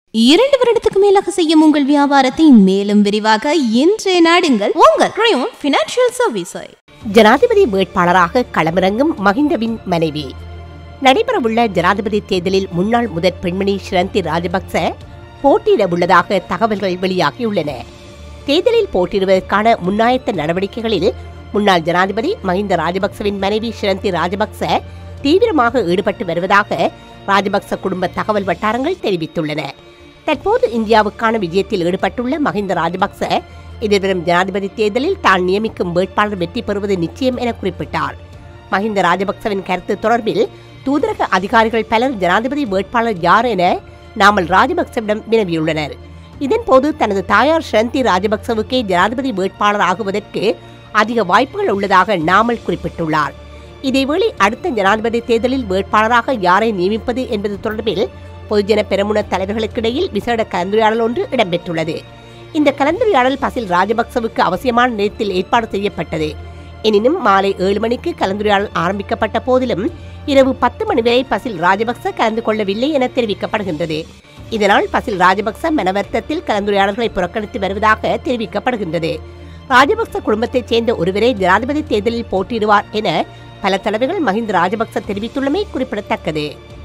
இரண்டு வருடத்துக்கு மேலாக செய்யும் உங்கள் வியாபாரத்தை மேலும் விரிவாக இன்றைய நாடுங்கள் உங்கள் கிரயோன் பினான்சியல் சர்வீஸை ஜனாதிபதி வேட்பாளராக களமிறங்கும் மஹிந்தவின் மனைவி நடைபெறவுள்ள ஜனாதிபதி தேர்தலில் முன்னாள் முதற் பெண்மணி ஸ்ரந்தி ராஜபக்ச போட்டியிட உள்ளதாக தகவல்கள் வெளியாகியுள்ளன தேர்தலில் போட்டியிடுவதற்கான முன்னாயத்த நடவடிக்கைகளில் முன்னாள் ஜனாதிபதி மஹிந்த ராஜபக்சவின் மனைவி ஸ்ரந்தி ராஜபக்ச தீவிரமாக ஈடுபட்டு வருவதாக ராஜபக்ச குடும்ப தகவல் வட்டாரங்கள் தெரிவித்துள்ளன தற்போது இந்தியாவுக்கான விஜயத்தில் ஈடுபட்டுள்ள மஹிந்த ராஜபக்ச எதிர்வரும் ஜனாதிபதி தேர்தலில் தான் நியமிக்கும் வேட்பாளர் வெற்றி பெறுவது நிச்சயம் என குறிப்பிட்டார் மஹிந்த ராஜபக்சவின் கருத்து தொடர்பில் தூதரக அதிகாரிகள் பலர் ஜனாதிபதி வேட்பாளர் யார் என நாமல் ராஜபக்சவிடம் வினவியுள்ளனர் இதன்போது தனது தாயார் ஷந்தி ராஜபக்சவுக்கே ஜனாதிபதி வேட்பாளர் ஆகுவதற்கு அதிக வாய்ப்புகள் உள்ளதாக நாமல் குறிப்பிட்டுள்ளார் இதேவேளை அடுத்த ஜனாதிபதி தேர்தலில் வேட்பாளராக யாரை நியமிப்பது என்பது தொடர்பில் பொதுஜன பெரமுன தலைவர்களுக்கிடையில் விசேட கலந்துரையாடல் ஒன்று இடம்பெற்றுள்ளது இந்த கலந்துரையாடல் பசில் ராஜபக்சவுக்கு அவசியமான நேரத்தில் ஏற்பாடு செய்யப்பட்டது எனினும் மாலை ஏழு மணிக்கு கலந்துரையாடல் ஆரம்பிக்கப்பட்ட போதிலும் இரவு பத்து மணி வரை பசில் ராஜபக்ச கலந்து கொள்ளவில்லை என தெரிவிக்கப்படுகின்றது இதனால் பசில் ராஜபக்ச மனவர்த்தத்தில் கலந்துரையாடல்களை புறக்கணித்து வருவதாக தெரிவிக்கப்படுகின்றது ராஜபக்ச குடும்பத்தைச் சேர்ந்த ஒருவரே ஜனாதிபதி தேர்தலில் போட்டியிடுவார் என பல தலைவர்கள் மஹிந்த ராஜபக்ச தெரிவித்துள்ளமை குறிப்பிடத்தக்கது